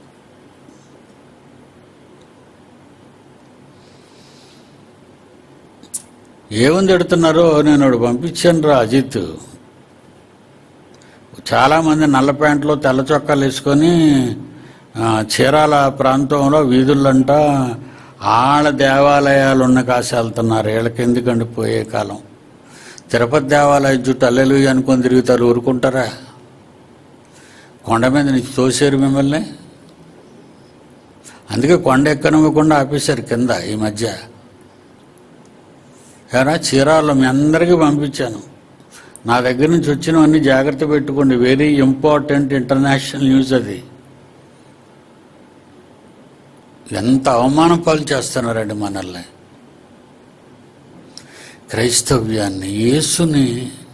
ఏమని తిడుతున్నారో నేను ఒకడు పంపించాను రా అజిత్ చాలామంది నల్ల ప్యాంట్లు తెల్ల చొక్కాలు వేసుకొని ఆ, చీరాల ప్రాంతంలో వీధులంట ఆళ్ళ దేవాలయాలు ఉన్న కాసి వెళ్తున్నారు వీళ్ళకి ఎందుకండి పోయే కాలం తిరుపతి దేవాలయం చుట్టూ అల్లెలు అనుకొని తిరుగుతారు ఊరుకుంటారా కొండ మీద నుంచి తోసారు మిమ్మల్ని అందుకే కొండ ఎక్కనివ్వకుండా ఆపేశారు కింద ఈ మధ్య ఎరా చీరాల్లో మీ అందరికీ పంపించాను నా దగ్గర నుంచి వచ్చినవన్నీ జాగ్రత్త పెట్టుకోండి వెరీ ఇంపార్టెంట్ ఇంటర్నేషనల్ న్యూస్ అది ఎంత అవమానం పాలు చేస్తున్నారండి మనల్ని క్రైస్తవ్యాన్ని యేసుని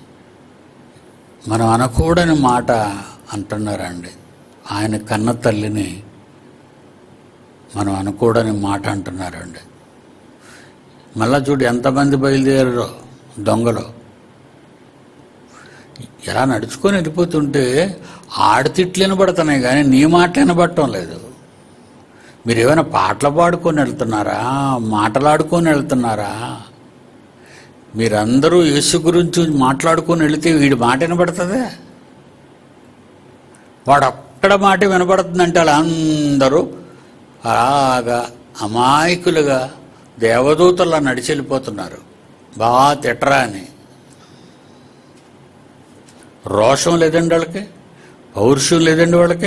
మనం అనకూడని మాట అంటున్నారండి ఆయన కన్న తల్లిని మనం అనకూడని మాట అంటున్నారండి మళ్ళా చూడు ఎంతమంది బయలుదేరారో దొంగలు ఇలా నడుచుకొని వెళ్ళిపోతుంటే ఆడతిట్లు వినబడుతున్నాయి కానీ నీ మాట వినబడటం లేదు మీరు ఏమైనా పాటలు పాడుకొని వెళ్తున్నారా మాటలాడుకొని వెళ్తున్నారా మీరందరూ యేసు గురించి మాట్లాడుకొని వెళితే వీడి మాట వినబడుతుందా వాడు అక్కడ మాట వినబడుతుందంటే అలా అందరూ అలాగా అమాయకులుగా దేవదూతల్లా నడిచి వెళ్ళిపోతున్నారు బాగా తిట్టరా అని రోషం లేదండి వాళ్ళకి పౌరుషం లేదండి వాళ్ళకి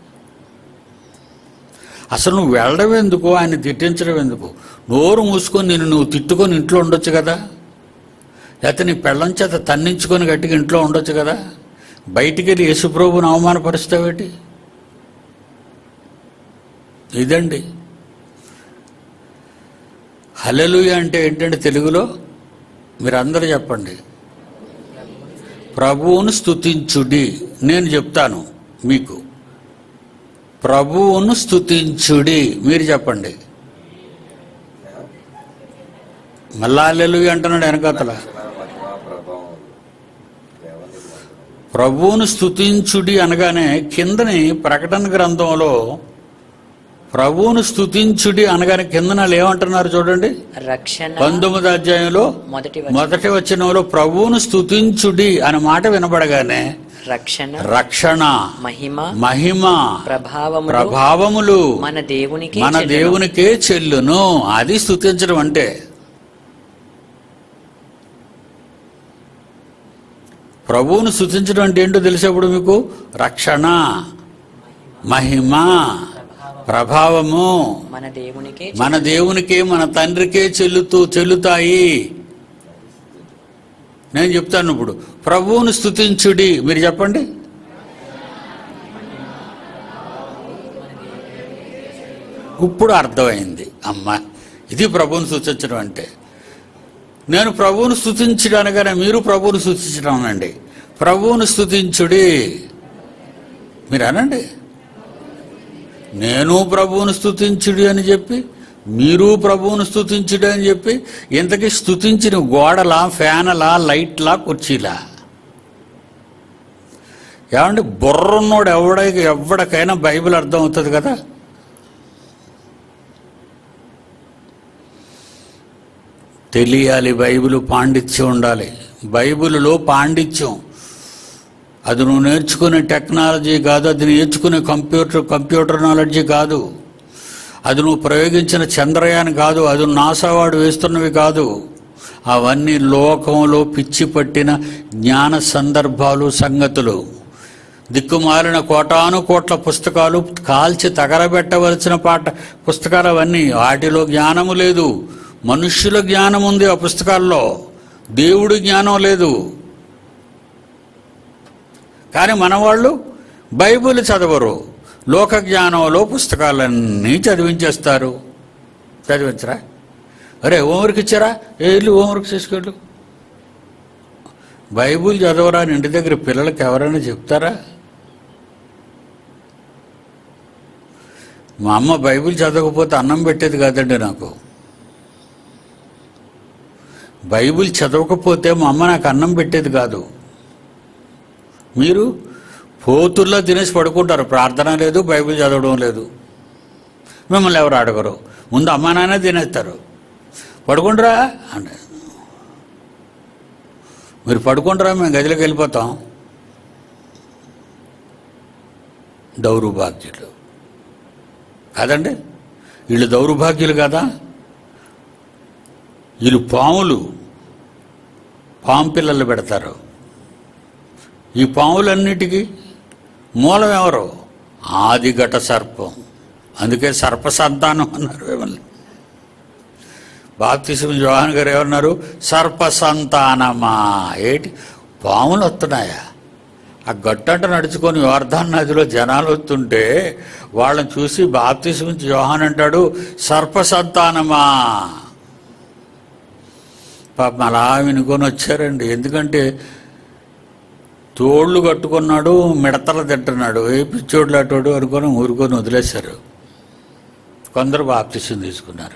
అసలు నువ్వు వెళ్ళడం ఎందుకు ఆయన తిట్టించడం ఎందుకు నోరు మూసుకొని నేను నువ్వు తిట్టుకొని ఇంట్లో ఉండొచ్చు కదా లేకపోతే నీ పెళ్ళం చేత తన్నించుకొని గట్టిగా ఇంట్లో ఉండొచ్చు కదా బయటికి వెళ్ళి యేసుప్రభుని అవమానపరుస్తావేటి ఇదండి హలెలుయ అంటే ఏంటంటే తెలుగులో మీరందరూ చెప్పండి ప్రభువును స్తుతించుడి నేను చెప్తాను మీకు ప్రభువును స్తుతించుడి మీరు చెప్పండి మళ్ళా అల్లెలుగా అంటున్నాడు వెనకాతల ప్రభువును స్తుతించుడి అనగానే కిందని ప్రకటన గ్రంథంలో ప్రభువును స్తుతించుడి అనగానే కిందన వాళ్ళు ఏమంటున్నారు చూడండి రక్షణ పంతొమ్మిది అధ్యాయంలో మొదటి వచనం. మొదటి వచనంలో ప్రభువును స్తుతించుడి అనే మాట వినబడగానే రక్షణ రక్షణ మహిమ మహిమ ప్రభావములు ప్రభావములు మన దేవునికి మన దేవునికే చెల్లును అది స్తుతించడం అంటే ప్రభువును స్తుతించడం అంటే ఏంటో తెలిసేప్పుడు మీకు రక్షణ మహిమ ప్రభావము మన దేవునికే మన దేవునికే మన తండ్రికే చెల్లుతూ చెల్లుతాయి నేను చెప్తాను ఇప్పుడు ప్రభువును స్తుతించుడి మీరు చెప్పండి ఇప్పుడు అర్థమైంది అమ్మ ఇది ప్రభువును స్తుతించడం అంటే నేను ప్రభువును స్తుతించడం అనగానే మీరు ప్రభువును స్తుతించడం అనండి ప్రభువును స్తుతించుడి మీరు అనండి నేను ప్రభువును స్తుతించుడి అని చెప్పి మీరు ప్రభువును స్తుతించుడు అని చెప్పి ఇంతకీ స్తుతించిన గోడలా ఫ్యానలా లైట్లా కుర్చీలా ఏమంటే బుర్రున్నోడు ఎవడ ఎవడికైనా బైబిల్ అర్థం అవుతుంది కదా తెలియాలి బైబిల్ పాండిత్యం ఉండాలి బైబిల్లో పాండిత్యం అది నువ్వు నేర్చుకునే టెక్నాలజీ కాదు అది నేర్చుకునే కంప్యూటర్ కంప్యూటర్ నాలెడ్జీ కాదు అది నువ్వు ప్రయోగించిన చంద్రయాన్ కాదు అది నాసా వాడు వేస్తున్నవి కాదు అవన్నీ లోకంలో పిచ్చి పట్టిన జ్ఞాన సందర్భాలు సంగతులు దిక్కుమాలిన కోటాను కోట్ల పుస్తకాలు కాల్చి తగలబెట్టవలసిన పాట పుస్తకాలు అవన్నీ వాటిలో జ్ఞానము లేదు మనుష్యుల జ్ఞానం ఉంది ఆ పుస్తకాల్లో దేవుడి జ్ఞానం లేదు కానీ మనవాళ్ళు బైబిల్ చదవరు లోక జ్ఞానంలో పుస్తకాలన్నీ చదివించేస్తారు చదివించరా అరే హోంవర్క్ ఇచ్చారా ఏ ఇల్లు హోంవర్క్ చేసుకెళ్ళు బైబిల్ చదవరా అని ఇంటి దగ్గర పిల్లలకి ఎవరైనా చెప్తారా మా అమ్మ బైబిల్ చదవకపోతే అన్నం పెట్టేది కాదండి నాకు బైబిల్ చదవకపోతే మా అమ్మ నాకు అన్నం పెట్టేది కాదు మీరు పోతుల్లో తినేసి పడుకుంటారు ప్రార్థన లేదు బైబిల్ చదవడం లేదు మిమ్మల్ని ఎవరు అడగరు ముందు అమ్మా నాన్న తినేస్తారు పడుకుంటారా అంటే మీరు పడుకుంటారా మేము గదిలోకి వెళ్ళిపోతాం దౌర్భాగ్యులు కాదండి వీళ్ళు దౌర్భాగ్యులు కదా వీళ్ళు పాములు పాము పిల్లలు పెడతారు ఈ పాములన్నిటికీ మూలం ఎవరు ఆదిఘట సర్పం అందుకే సర్ప సంతానం అన్నారు మిమ్మల్ని బాప్తిసం జోహాన్ గారు ఏమన్నారు సర్ప సంతానమా ఏంటి పాములు వస్తున్నాయా ఆ గట్టంట నడుచుకొని యోర్ధాన్ నదిలో జనాలు వస్తుంటే వాళ్ళని చూసి బాప్తిసం జోహాన్ అంటాడు సర్ప సంతానమా పాపం అలా వినుకొని వచ్చారండి ఎందుకంటే తోళ్ళు కట్టుకున్నాడు మిడతలు తింటున్నాడు ఏ పిచ్చోళ్ళు అటోడు అనుకొని ఊరుకొని వదిలేశారు కొందరు బాప్తిసం తీసుకున్నారు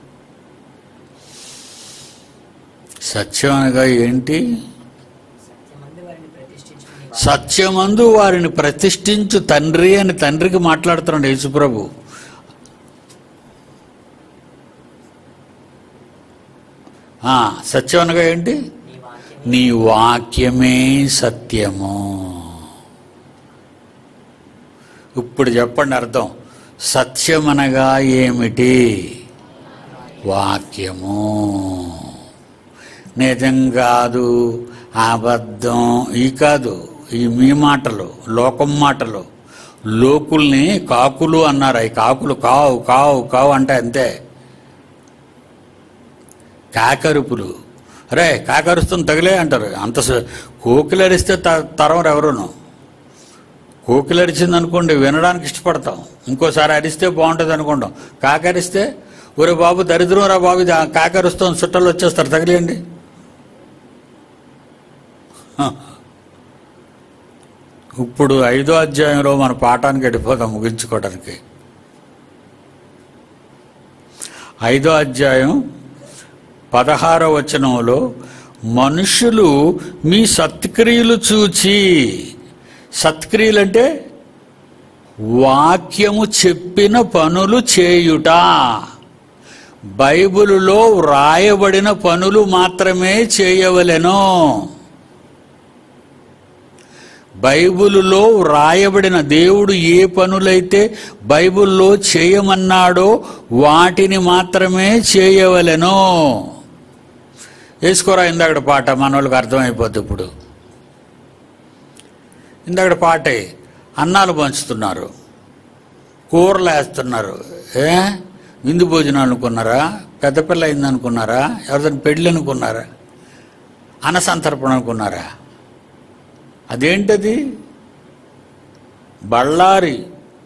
సత్యం అనగా ఏంటి సత్యమందు వారిని ప్రతిష్ఠించుకుని సత్యమందు వారిని ప్రతిష్ఠించు తండ్రి అని తండ్రికి మాట్లాడుతున్నాడు యేసుప్రభు ఆ, సత్యం అనగా ఏంటి నీ వాక్యం నీ వాక్యమే సత్యము ఇప్పుడు చెప్పండి అర్థం సత్యం అనగా ఏమిటి వాక్యము నిజం కాదు అబద్ధం ఈ కాదు ఈ మీ మాటలు లోకం మాటలు లోకుల్ని కాకులు అన్నారు ఈ కాకులు కావు కావు కావు అంటే అంతే కాకరుపులు అరే కాకరుస్తుంది తగిలే అంటారు అంత స- కోకిలరిస్తే త తరవరు ఎవరును కోకిలరిచింది అనుకోండి వినడానికి ఇష్టపడతాం ఇంకోసారి అరిస్తే బాగుంటుంది అనుకుంటాం కాకరిస్తే ఒరే బాబు దరిద్రం రా బాబు ఇది ఆ కాకరుస్తాం చుట్టాలు వచ్చేస్తారు తగిలేయండి హ. ఇప్పుడు ఐదో అధ్యాయంలో మన పాఠానికి వెళ్ళిపోతాం ముగించుకోవడానికి ఐదో అధ్యాయం పదహారో వచనంలో మనుషులు మీ సత్క్రియలు చూచి సత్క్రియలు అంటే వాక్యము చెప్పిన పనులు చేయుట బైబిలులో వ్రాయబడిన పనులు మాత్రమే చేయవలెను బైబిలులో వ్రాయబడిన దేవుడు ఏ పనులైతే బైబిల్లో చేయమన్నాడో వాటిని మాత్రమే చేయవలెను వేసుకోరా ఇందాకడ పాట మన వాళ్ళకి అర్థమైపోద్ది ఇప్పుడు ఇందాకడ పాటే అన్నాలు పంచుతున్నారు కూరలు వేస్తున్నారు ఏ విందు భోజనాలు అనుకున్నారా పెద్ద పిల్ల అయింది అనుకున్నారా ఎవరిదైనా పెళ్ళి అనుకున్నారా అనసంతర్పణ అనుకున్నారా అదేంటది బళ్ళారి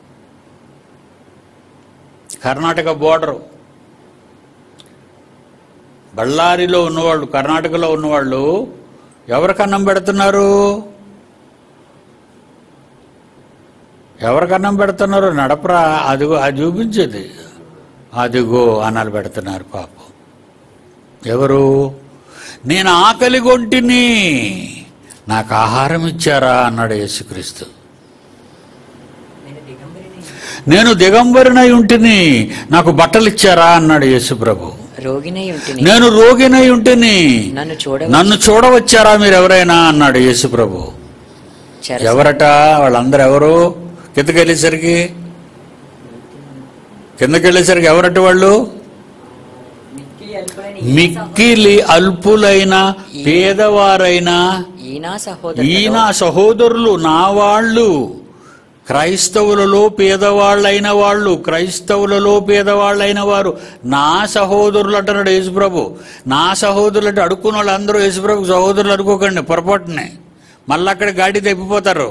కర్ణాటక బోర్డరు బళ్ళారిలో ఉన్నవాళ్ళు కర్ణాటకలో ఉన్నవాళ్ళు ఎవరికి అన్నం పెడుతున్నారు ఎవరికి అన్నం పెడుతున్నారు నడపరా అది అది చూపించేది అదిగో అనాలు పెడుతున్నారు పాపం ఎవరు నేను ఆకలి గొంటిని నాకు ఆహారం ఇచ్చారా అన్నాడు యేసుక్రీస్తు నేను దిగంబరిని నేను దిగంబరినై ఉంటిని నాకు బట్టలు ఇచ్చారా అన్నాడు యేసుప్రభు రోగినై ఉంటిని నేను రోగినై ఉంటిని నన్ను చూడ నన్ను చూడవచ్చారా మీరు ఎవరైనా అన్నాడు యేసుప్రభు చెర ఎవరట వాళ్ళందరూ ఎవరు కిందకి వెళ్ళేసరికి కిందకి వెళ్ళేసరికి ఎవరట వాళ్ళు మిక్కిలి అల్పులని మిక్కిలి అల్పులైన పేదవారైన ఈయన ఈ సహోదరు నా సహోదరులు నా వాళ్ళు క్రైస్తవులలో పేదవాళ్ళైన వాళ్ళు క్రైస్తవులలో పేదవాళ్ళైన వారు నా సహోదరులు అంటున్నాడు యేసుప్రభు నా సహోదరులు అంటే అడుక్కున్న వాళ్ళందరూ యేసుప్రభు సహోదరులు అనుకోకండి పొరపాటునే మళ్ళీ అక్కడ గాడి తెప్పిపోతారు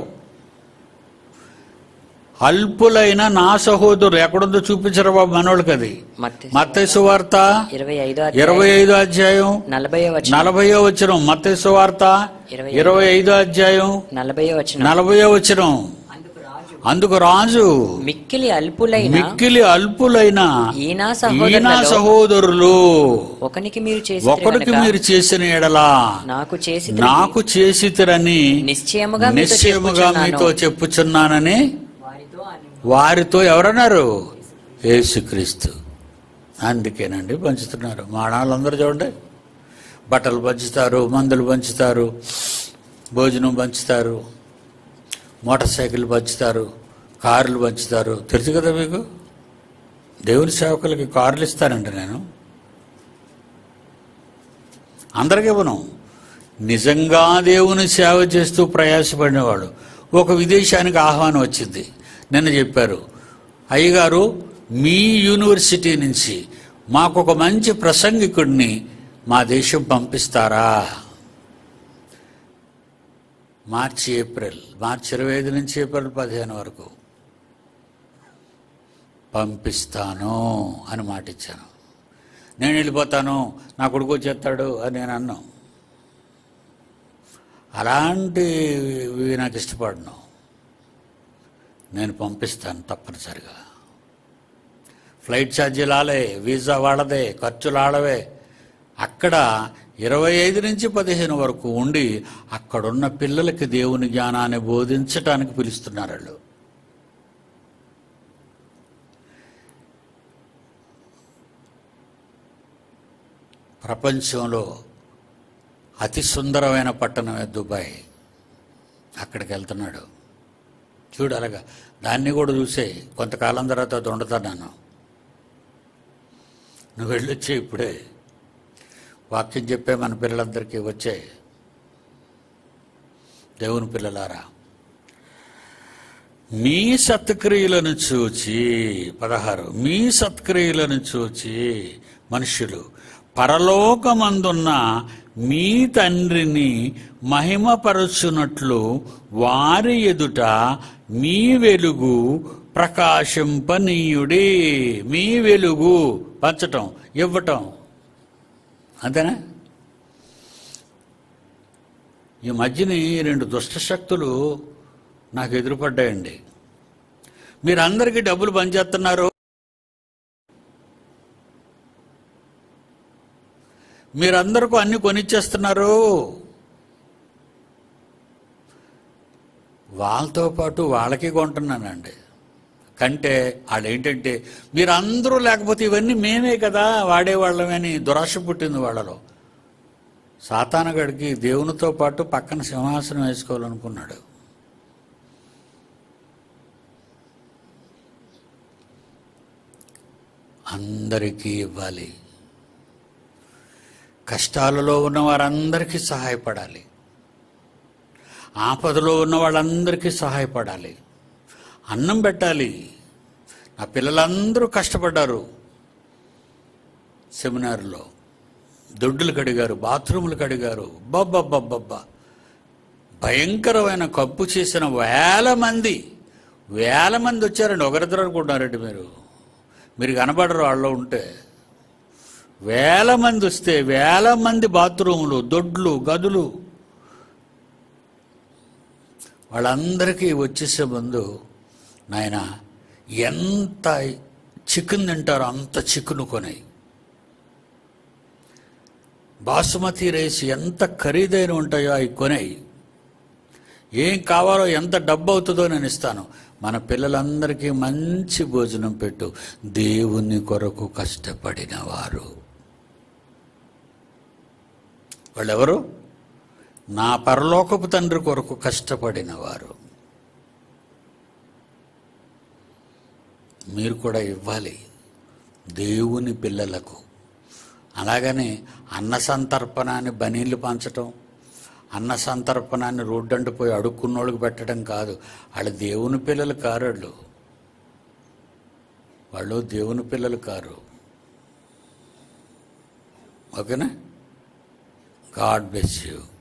అల్పులైన నా సహోదరులు ఎక్కడుందో చూపించరు బాబు మనోళ్ళకి అది మత్తయి మత్తయి సువార్త ఇరవై ఐదో ఇరవై ఐదో అధ్యాయం నలభై వచ్చిన నలభయో వచనం మత్తయి సువార్త ఇరవై ఇరవై ఐదో అధ్యాయం నలభై వచ్చిన నలభయో వచనం అందుకు రాజు అందుకు రాజు మిక్కిలి అల్పులైన మిక్కిలి అల్పులైన ఈయన ఈయన సహోదరులలో సహోదరులు ఒకనికి మీరు చేసి ఒకరికి మీరు చేసిన ఎడలా నాకు చేసి నాకు చేసితిరని నిశ్చయముగా మీతో నిశ్చయముగా మీతో చెప్పుచున్నాను. చెప్పుచున్నానని వారితో అని వారితో ఎవరన్నారు యేసుక్రీస్తు అందుకేనండి పంచుతున్నారు మా వాళ్ళందరూ చూడండి బట్టలు పంచుతారు మందులు పంచుతారు భోజనం పంచుతారు మోటార్ సైకిల్ పంచుతారు కార్లు పంచుతారు తెలుసు కదా మీకు దేవుని సేవకులకి కార్లు ఇస్తానండి నేను అందరికీ ఇవ్వను నిజంగా దేవుని సేవ చేస్తూ ప్రయాసపడినవాడు ఒక విదేశానికి ఆహ్వానం వచ్చింది నిన్న చెప్పారు అయ్యగారు మీ యూనివర్సిటీ నుంచి మాకు ఒక మంచి ప్రసంగికుడిని మా దేశం పంపిస్తారా మార్చి ఏప్రిల్ మార్చి ఇరవై ఐదు నుంచి ఏప్రిల్ పదిహేను వరకు పంపిస్తాను అని మాట ఇచ్చాను నేను వెళ్ళిపోతాను నా కొడుకు వచ్చేస్తాడు అని నేను అన్నాను అలాంటివి నాకు ఇష్టపడను నేను పంపిస్తాను తప్పనిసరిగా ఫ్లైట్ ఛార్జీలు ఆలే వీసా వాళ్ళదే ఖర్చులు ఆడవే అక్కడ ఇరవై ఐదు నుంచి పదిహేను వరకు ఉండి అక్కడున్న పిల్లలకి దేవుని జ్ఞానాన్ని బోధించటానికి పిలుస్తున్నారు వాళ్ళు ప్రపంచంలో అతి సుందరమైన పట్టణమే దుబాయ్ అక్కడికి వెళ్తున్నాడు చూడు అలాగా దాన్ని కూడా చూసే కొంతకాలం తర్వాత అది ఉండతాను నువ్వు వెళ్ళొచ్చే ఇప్పుడే వాక్యం చెప్పే మన పిల్లలందరికీ వచ్చే దేవుని పిల్లలారా మీ సత్క్రియలను చూచి పదహారు మీ సత్క్రియలను చూచి మనుషులు పరలోకమందున్న మీ తండ్రిని మహిమపరచునట్లు వారి ఎదుట మీ వెలుగు ప్రకాశింపనీయుడే మీ వెలుగు పంచటం ఇవ్వటం అంతేనా ఈ మధ్యని రెండు దుష్ట శక్తులు నాకు ఎదురుపడ్డాయండి మీరందరికీ డబ్బులు పనిచేస్తున్నారు మీరందరికీ అన్ని కొనిచ్చేస్తున్నారు వాళ్ళతో పాటు వాళ్ళకి కొంటున్నానండి కంటే వాళ్ళు ఏంటంటే మీరందరూ లేకపోతే ఇవన్నీ మేమే కదా వాడేవాళ్ళమని దురాశ పుట్టింది వాళ్ళలో సాతానగడికి దేవునితో పాటు పక్కన సింహాసనం వేసుకోవాలనుకున్నాడు అందరికీ ఇవ్వాలి కష్టాలలో ఉన్న వారందరికీ సహాయపడాలి ఆపదలో ఉన్న వాళ్ళందరికీ సహాయపడాలి అన్నం పెట్టాలి నా పిల్లలందరూ కష్టపడ్డారు సెమినార్లో దొడ్డులు కడిగారు బాత్రూములు కడిగారు బబ్బబ్బబ్బబ్బా భయంకరమైన కప్పు చేసిన వేల మంది వేల మంది వచ్చారండి ఒకరిద్దరు అనుకుంటున్నారండి మీరు మీరు కనబడరు వాళ్ళు ఉంటే వేల మంది వస్తే వేల మంది బాత్రూములు దొడ్లు గదులు వాళ్ళందరికీ వచ్చేసే ముందు నాయన ఎంత చికెన్ తింటారు అంత చికెన్ కొనాయి బాసుమతి రైస్ ఎంత ఖరీదైన ఉంటాయో అవి కొనాయి ఏం కావాలో ఎంత డబ్బు అవుతుందో నేను ఇస్తాను మన పిల్లలందరికీ మంచి భోజనం పెట్టు దేవుని కొరకు కష్టపడిన వారు వాళ్ళెవరు నా పరలోకపు తండ్రి కొరకు కష్టపడిన వారు మీరు కూడా ఇవ్వాలి దేవుని పిల్లలకు అలాగని అన్న సంతర్పణాన్ని బనీళ్ళు పంచటం అన్న సంతర్పణాన్ని రోడ్డంటి పోయి అడుక్కున్నోళ్ళకి పెట్టడం కాదు వాళ్ళు దేవుని పిల్లలు కారు వాళ్ళు వాళ్ళు దేవుని పిల్లలు కారు ఓకేనా గాడ్ బ్లెస్ యూ